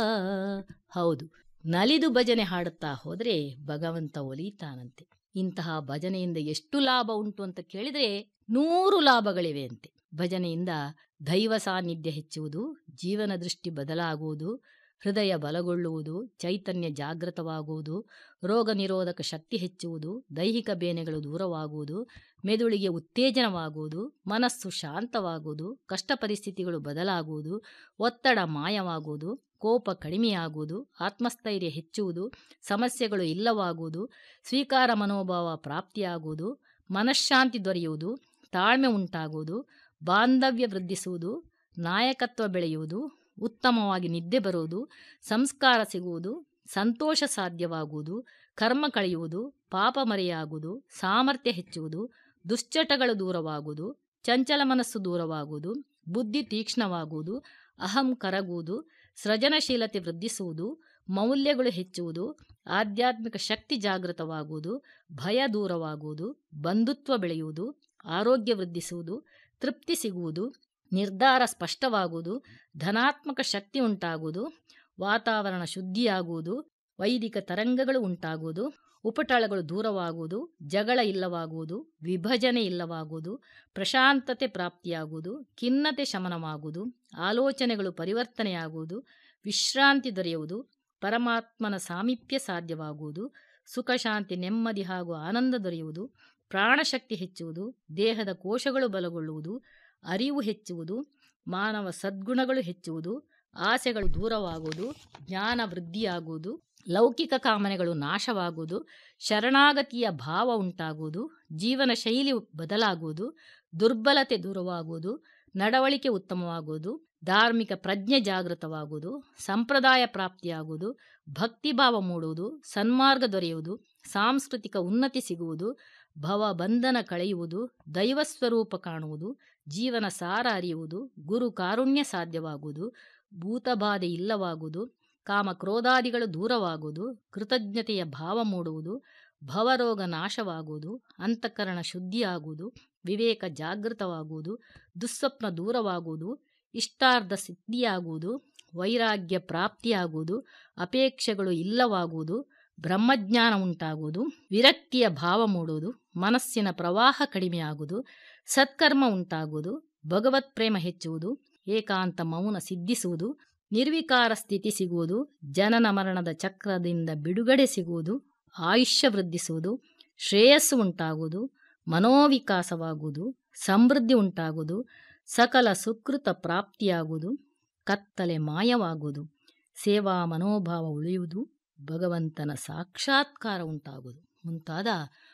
ಹೌದು ನಲಿದು ಭಜನೆ ಹಾಡುತ್ತಾ ಹೋದರೆ ಭಗವಂತ ಒಲಿತಾನಂತೆ ಇಂತಹ ಭಜನೆಯಿಂದ ಎಷ್ಟು ಲಾಭ ಉಂಟು ಅಂತ ಕೇಳಿದರೆ ನೂರು ಲಾಭಗಳಿವೆ ಅಂತೆ ಭಜನೆಯಿಂದ ದೈವ ಸಾನ್ನಿಧ್ಯ ಹೆಚ್ಚುವುದು ಜೀವನ ದೃಷ್ಟಿ ಬದಲಾಗುವುದು ಹೃದಯ ಬಲಗೊಳ್ಳುವುದು ಚೈತನ್ಯ ಜಾಗೃತವಾಗುವುದು ರೋಗ ನಿರೋಧಕ ಶಕ್ತಿ ಹೆಚ್ಚುವುದು ದೈಹಿಕ ಬೇನೆಗಳು ದೂರವಾಗುವುದು ಮೆದುಳಿಗೆ ಉತ್ತೇಜನವಾಗುವುದು ಮನಸ್ಸು ಶಾಂತವಾಗುವುದು ಕಷ್ಟ ಪರಿಸ್ಥಿತಿಗಳು ಬದಲಾಗುವುದು ಒತ್ತಡ ಮಾಯವಾಗುವುದು ಕೋಪ ಕಡಿಮೆಯಾಗುವುದು ಆತ್ಮಸ್ಥೈರ್ಯ ಹೆಚ್ಚುವುದು ಸಮಸ್ಯೆಗಳು ಇಲ್ಲವಾಗುವುದು ಸ್ವೀಕಾರ ಮನೋಭಾವ ಪ್ರಾಪ್ತಿಯಾಗುವುದು ಮನಃಶಾಂತಿ ದೊರೆಯುವುದು ತಾಳ್ಮೆ ಉಂಟಾಗುವುದು ಬಾಂಧವ್ಯ ವೃದ್ಧಿಸುವುದು ನಾಯಕತ್ವ ಬೆಳೆಯುವುದು ಉತ್ತಮವಾಗಿ ನಿದ್ದೆ ಬರುವುದು ಸಂಸ್ಕಾರ ಸಿಗುವುದು ಸಂತೋಷ ಸಾಧ್ಯವಾಗುವುದು ಕರ್ಮ ಕಳೆಯುವುದು ಪಾಪ ಮರೆಯಾಗುವುದು ಸಾಮರ್ಥ್ಯ ಹೆಚ್ಚುವುದು ದುಶ್ಚಟಗಳು ದೂರವಾಗುವುದು ಚಂಚಲ ಮನಸ್ಸು ದೂರವಾಗುವುದು ಬುದ್ಧಿ ತೀಕ್ಷ್ಣವಾಗುವುದು ಅಹಂ ಕರಗುವುದು ಸೃಜನಶೀಲತೆ ವೃದ್ಧಿಸುವುದು ಮೌಲ್ಯಗಳು ಹೆಚ್ಚುವುದು ಆಧ್ಯಾತ್ಮಿಕ ಶಕ್ತಿ ಜಾಗೃತವಾಗುವುದು ಭಯ ದೂರವಾಗುವುದು ಬಂಧುತ್ವ ಬೆಳೆಯುವುದು ಆರೋಗ್ಯ ವೃದ್ಧಿಸುವುದು ತೃಪ್ತಿ ಸಿಗುವುದು ನಿರ್ಧಾರ ಸ್ಪಷ್ಟವಾಗುವುದು ಧನಾತ್ಮಕ ಶಕ್ತಿ ಉಂಟಾಗುವುದು ವಾತಾವರಣ ಶುದ್ಧಿಯಾಗುವುದು ವೈದಿಕ ತರಂಗಗಳು ಉಂಟಾಗುವುದು ಉಪಟಳಗಳು ದೂರವಾಗುವುದು ಜಗಳ ಇಲ್ಲವಾಗುವುದು ವಿಭಜನೆ ಇಲ್ಲವಾಗುವುದು ಪ್ರಶಾಂತತೆ ಪ್ರಾಪ್ತಿಯಾಗುವುದು ಖಿನ್ನತೆ ಶಮನವಾಗುವುದು ಆಲೋಚನೆಗಳು ಪರಿವರ್ತನೆಯಾಗುವುದು ವಿಶ್ರಾಂತಿ ದೊರೆಯುವುದು ಪರಮಾತ್ಮನ ಸಾಮೀಪ್ಯ ಸಾಧ್ಯವಾಗುವುದು ಸುಖ ಶಾಂತಿ ನೆಮ್ಮದಿ ಹಾಗೂ ಆನಂದ ದೊರೆಯುವುದು ಪ್ರಾಣಶಕ್ತಿ ಹೆಚ್ಚುವುದು ದೇಹದ ಕೋಶಗಳು ಬಲಗೊಳ್ಳುವುದು ಅರಿವು ಹೆಚ್ಚುವುದು ಮಾನವ ಸದ್ಗುಣಗಳು ಹೆಚ್ಚುವುದು ಆಸೆಗಳು ದೂರವಾಗುವುದು ಜ್ಞಾನ ವೃದ್ಧಿಯಾಗುವುದು ಲೌಕಿಕ ಕಾಮನೆಗಳು ನಾಶವಾಗುವುದು ಶರಣಾಗತಿಯ ಭಾವ ಉಂಟಾಗುವುದು ಜೀವನ ಶೈಲಿ ಬದಲಾಗುವುದು ದುರ್ಬಲತೆ ದೂರವಾಗುವುದು ನಡವಳಿಕೆ ಉತ್ತಮವಾಗುವುದು ಧಾರ್ಮಿಕ ಪ್ರಜ್ಞೆ ಜಾಗೃತವಾಗುವುದು ಸಂಪ್ರದಾಯ ಪ್ರಾಪ್ತಿಯಾಗುವುದು ಭಕ್ತಿಭಾವ ಮೂಡುವುದು ಸನ್ಮಾರ್ಗ ದೊರೆಯುವುದು ಸಾಂಸ್ಕೃತಿಕ ಉನ್ನತಿ ಸಿಗುವುದು ಭವ ಬಂಧನ ಕಳೆಯುವುದು ದೈವಸ್ವರೂಪ ಕಾಣುವುದು ಜೀವನ ಸಾರ ಅರಿಯುವುದು ಗುರು ಕಾರುಣ್ಯ ಸಾಧ್ಯವಾಗುವುದು ಭೂತಬಾಧೆ ಇಲ್ಲವಾಗುವುದು ಕಾಮ ಕ್ರೋಧಾದಿಗಳು ದೂರವಾಗುವುದು ಕೃತಜ್ಞತೆಯ ಭಾವ ಮೂಡುವುದು ಭವರೋಗ ನಾಶವಾಗುವುದು ಅಂತಃಕರಣ ಶುದ್ಧಿಯಾಗುವುದು ವಿವೇಕ ಜಾಗೃತವಾಗುವುದು ದುಸ್ವಪ್ನ ದೂರವಾಗುವುದು ಇಷ್ಟಾರ್ಧ ಸಿದ್ಧಿಯಾಗುವುದು ವೈರಾಗ್ಯ ಪ್ರಾಪ್ತಿಯಾಗುವುದು ಅಪೇಕ್ಷೆಗಳು ಇಲ್ಲವಾಗುವುದು ಬ್ರಹ್ಮಜ್ಞಾನ ಉಂಟಾಗುವುದು ವಿರಕ್ತಿಯ ಭಾವ ಮೂಡುವುದು ಮನಸ್ಸಿನ ಪ್ರವಾಹ ಕಡಿಮೆಯಾಗುವುದು ಸತ್ಕರ್ಮ ಉಂಟಾಗುವುದು ಭಗವತ್ ಪ್ರೇಮ ಹೆಚ್ಚುವುದು ಏಕಾಂತ ಮೌನ ಸಿದ್ಧಿಸುವುದು ನಿರ್ವಿಕಾರ ಸ್ಥಿತಿ ಸಿಗುವುದು ಜನನ ಮರಣದ ಚಕ್ರದಿಂದ ಬಿಡುಗಡೆ ಸಿಗುವುದು ಆಯುಷ್ಯ ವೃದ್ಧಿಸುವುದು ಶ್ರೇಯಸ್ಸು ಉಂಟಾಗುವುದು ಮನೋವಿಕಾಸವಾಗುವುದು ಸಮೃದ್ಧಿ ಉಂಟಾಗುವುದು ಸಕಲ ಸುಕೃತ ಪ್ರಾಪ್ತಿಯಾಗುವುದು ಕತ್ತಲೆ ಮಾಯವಾಗುವುದು ಸೇವಾ ಮನೋಭಾವ ಉಳಿಯುವುದು ಭಗವಂತನ ಸಾಕ್ಷಾತ್ಕಾರ ಉಂಟಾಗುವುದು ಮುಂತಾದ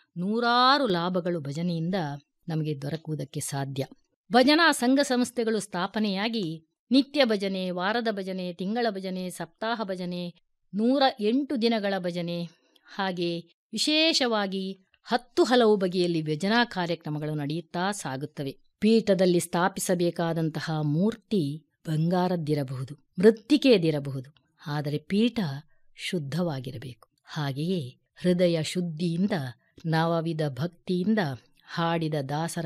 ನೂರಾರು ಲಾಭಗಳು ಭಜನೆಯಿಂದ ನಮಗೆ ದೊರಕುವುದಕ್ಕೆ ಸಾಧ್ಯ ಭಜನಾ ಸಂಘ ಸಂಸ್ಥೆಗಳು ಸ್ಥಾಪನೆಯಾಗಿ ನಿತ್ಯ ಭಜನೆ ವಾರದ ಭಜನೆ ತಿಂಗಳ ಭಜನೆ ಸಪ್ತಾಹ ಭಜನೆ ನೂರ ಎಂಟು ದಿನಗಳ ಭಜನೆ ಹಾಗೆ ವಿಶೇಷವಾಗಿ ಹತ್ತು ಹಲವು ಬಗೆಯಲ್ಲಿ ಭಜನಾ ಕಾರ್ಯಕ್ರಮಗಳು ನಡೆಯುತ್ತಾ ಸಾಗುತ್ತವೆ ಪೀಠದಲ್ಲಿ ಸ್ಥಾಪಿಸಬೇಕಾದಂತಹ ಮೂರ್ತಿ ಬಂಗಾರದ್ದಿರಬಹುದು ಮೃತ್ತಿಕೆಯದಿರಬಹುದು ಆದರೆ ಪೀಠ ಶುದ್ಧವಾಗಿರಬೇಕು ಹಾಗೆಯೇ ಹೃದಯ ಶುದ್ಧಿಯಿಂದ ನವವಿಧ ಭಕ್ತಿಯಿಂದ ಹಾಡಿದ ದಾಸರ